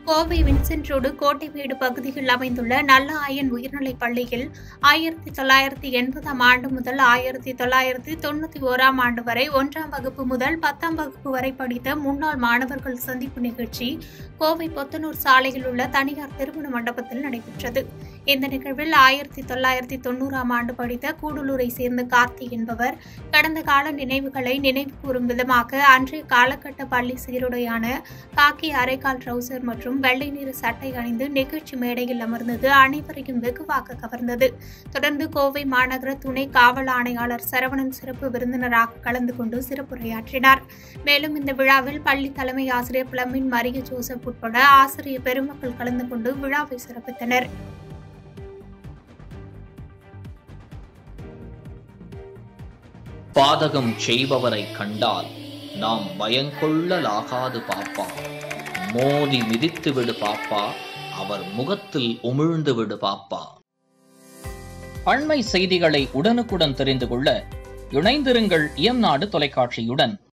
Kovai Vincent road Kottaimedu பகுதியில் அமைந்துள்ள நல்ல ஆயன் உயர்நிலைப் பள்ளியில் ஆயிரத்தி தொள்ளாயிரத்தி எண்பதாம் ஆண்டு முதல் ஆயிரத்தி தொள்ளாயிரத்தி தொண்ணூற்றி ஓராம் ஆண்டு வரை ஒன்றாம் வகுப்பு முதல் பத்தாம் வகுப்பு வரை படித்த முன்னாள் மாணவர்கள் சந்திப்பு நிகழ்ச்சி கோவை பொத்தனூர் சாலையில் உள்ள தனியார் திருமண மண்டபத்தில் நடைபெற்றது இந்த நிகழ்வில் ஆயிரத்தி தொள்ளாயிரத்தி தொண்ணூறாம் ஆண்டு படித்த கூடலூரை சேர்ந்த கார்த்தி என்பவர் கடந்த கால நினைவுகளை நினைவு கூறும் விதமாக அன்றைய காலகட்ட பள்ளி சீருடையான காக்கி அரைக்கால் ட்ரவுசர் மற்றும் வெள்ளை நிற சட்டை அணிந்து நிகழ்ச்சி மேடையில் அமர்ந்தது அனைவரையும் வெகுவாக கவர்ந்தது தொடர்ந்து கோவை மாநகர துணை காவல் ஆணையாளர் சரவணன் சிறப்பு விருந்தினராக கலந்து கொண்டு சிறப்புரையாற்றினார் மேலும் இந்த விழாவில் பள்ளி தலைமை ஆசிரியர் பிளமின் மரிய ஜோசப் உட்பட ஆசிரியர் பெருமக்கள் கலந்து கொண்டு விழாவை சிறப்பித்தனர் பாதகம் செய்பவரை கண்டால் நாம் பயங்கொள்ளலாகாது பாப்பா மோதி மிதித்து விடு பாப்பா அவர் முகத்தில் உமிழ்ந்து விடு பாப்பா அண்மை செய்திகளை உடனுக்குடன் தெரிந்து கொள்ள இணைந்திருங்கள் இயம்நாடு தொலைக்காட்சியுடன்